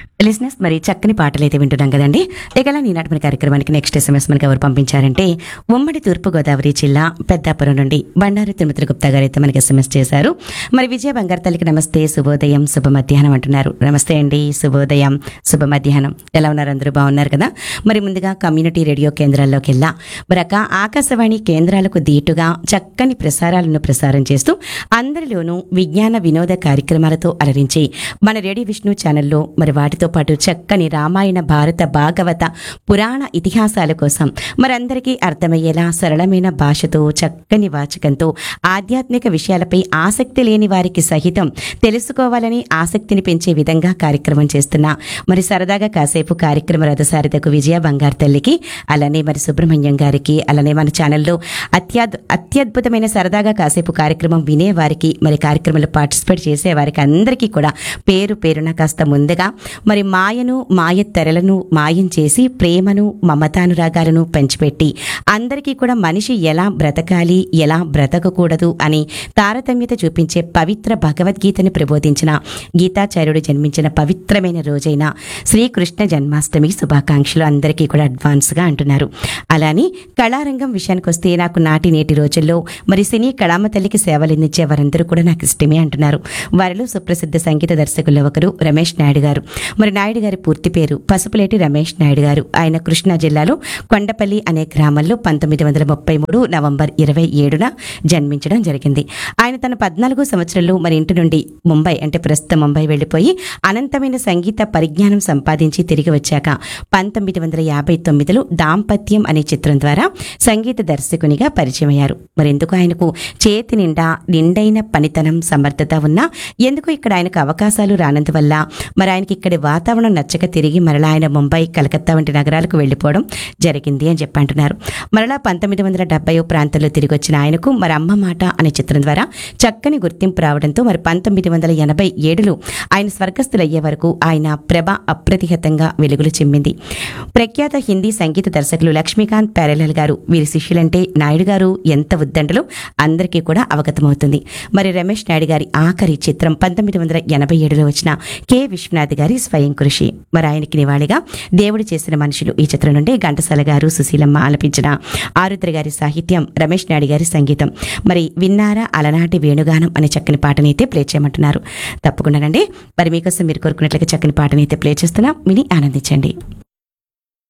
listeners మరి చక్కని పాటలు అయితే వింటున్నాం కదండి ఇక ఈనాటి మన కార్యక్రమానికి నెక్స్ట్ ఎస్ఎంఎస్ మనకి ఎవరు పంపించారంటే ఉమ్మడి తూర్పు గోదావరి జిల్లా పెద్దాపురం నుండి బండారు తిరుమతి గుప్తా గారు అయితే మనకి ఎస్ఎంఎస్ చేశారు మరి విజయ బంగారు తల్లికి నమస్తే శుభోదయం శుభ మధ్యాహ్నం అంటున్నారు నమస్తే అండి శుభోదయం శుభ మధ్యాహ్నం ఎలా ఉన్నారు అందరూ బాగున్నారు కదా మరి ముందుగా కమ్యూనిటీ రేడియో కేంద్రాల్లోకి వెళ్ళా మరొక ఆకాశవాణి కేంద్రాలకు దీటుగా చక్కని ప్రసారాలను ప్రసారం చేస్తూ అందరిలోనూ విజ్ఞాన వినోద కార్యక్రమాలతో అలరించి మన రేడియో విష్ణు ఛానల్లో మరి వాటితో పాటు చక్కని రామాయణ భారత భాగవత పురాణ ఇతిహాసాల కోసం మరందరికీ అర్థమయ్యేలా సరళమైన భాషతో చక్కని వాచకంతో ఆధ్యాత్మిక విషయాలపై ఆసక్తి లేని వారికి సహితం తెలుసుకోవాలని ఆసక్తిని పెంచే విధంగా కార్యక్రమం చేస్తున్న మరి సరదాగా కాసేపు కార్యక్రమ రథసారథకు విజయ బంగారు తల్లికి అలానే మరి సుబ్రహ్మణ్యం గారికి అలానే మన ఛానల్లో అత్యద్ అత్యద్భుతమైన సరదాగా కాసేపు కార్యక్రమం వినే వారికి మరి కార్యక్రమంలో పార్టిసిపేట్ చేసే వారికి అందరికీ కూడా పేరు పేరున కాస్త ముందుగా మరి మాయను మాయ తెరలను మాయం చేసి ప్రేమను మమతానురాగాలను పంచిపెట్టి అందరికీ కూడా మనిషి ఎలా బ్రతకాలి ఎలా బ్రతకకూడదు అని తారతమ్యత చూపించే పవిత్ర భగవద్గీతని ప్రబోధించిన గీతాచార్యుడు జన్మించిన పవిత్రమైన రోజైన శ్రీకృష్ణ జన్మాష్టమి శుభాకాంక్షలు అందరికీ కూడా అడ్వాన్స్గా అంటున్నారు అలానే కళారంగం విషయానికి వస్తే నాకు నాటి నేటి రోజుల్లో మరి సినీ కళామ తల్లికి సేవలందించే వారందరూ కూడా నాకు ఇష్టమే అంటున్నారు వారిలో సుప్రసిద్ధ సంగీత దర్శకుల్లో ఒకరు రమేష్ నాయుడు గారు మరి నాయుడు గారి పూర్తి పేరు పసుపులేటి రమేష్ నాయుడు గారు ఆయన కృష్ణా జిల్లాలో కొండపల్లి అనే గ్రామంలో పంతొమ్మిది వందల ముప్పై మూడు నవంబర్ ఇరవై ఏడున జన్మించడం జరిగింది ఆయన తన పద్నాలుగో సంవత్సరంలో మరి ఇంటి నుండి ముంబై అంటే ప్రస్తుత ముంబై వెళ్లిపోయి అనంతమైన సంగీత పరిజ్ఞానం సంపాదించి తిరిగి వచ్చాక పంతొమ్మిది వందల యాభై తొమ్మిదిలో దాంపత్యం అనే చిత్రం ద్వారా సంగీత దర్శకునిగా పరిచయమయ్యారు మరి ఎందుకు ఆయనకు చేతి నిండా నిండైన పనితనం సమర్థత ఉన్నా ఎందుకు ఇక్కడ ఆయనకు అవకాశాలు రానందువల్ల మరి ఆయనకి ఇక్కడి వాతావరణం నచ్చక తిరిగి మరలా ఆయన ముంబై కలకత్తా వంటి నగరాలకు వెళ్లిపోవడం జరిగింది అని చెప్పి అంటున్నారు మరలా పంతొమ్మిది వందల డెబ్బై ప్రాంతంలో తిరిగి వచ్చిన ఆయనకు మరి అమ్మ మాట అనే చిత్రం ద్వారా చక్కని గుర్తింపు రావడంతో మరి పంతొమ్మిది వందల ఎనభై ఏడులో ఆయన స్వర్గస్థులయ్యే వరకు ఆయన ప్రభ అప్రతిహతంగా వెలుగులు చిమ్మింది ప్రఖ్యాత హిందీ సంగీత దర్శకులు లక్ష్మీకాంత్ ప్యారెలల్ గారు వీరి శిష్యులంటే నాయుడు గారు ఎంత ఉద్దండలో అందరికీ కూడా అవగతమవుతుంది మరి రమేష్ నాయుడు గారి ఆఖరి చిత్రం పంతొమ్మిది వందల ఎనభై ఏడులో వచ్చిన కె విశ్వనాథ్ గారి స్వయం కృషి మరి ఆయనకి నివాళిగా దేవుడు చేసిన మనుషులు ఈ చిత్రం నుండి ఘంటసాల గారు సుశీలమ్మ ఆలపించిన ఆరుద్ర గారి సాహిత్యం రమేష్ నాయుడు గారి సంగీతం మరి విన్నారా అలనాటి వేణుగానం అనే చక్కని పాటని అయితే ప్లే చేయమంటున్నారు తప్పకుండానండి మరి మీకోసం మీరు కోరుకున్నట్లుగా చక్కని పాటని అయితే ప్లే చేస్తున్నాం విని ఆనందించండి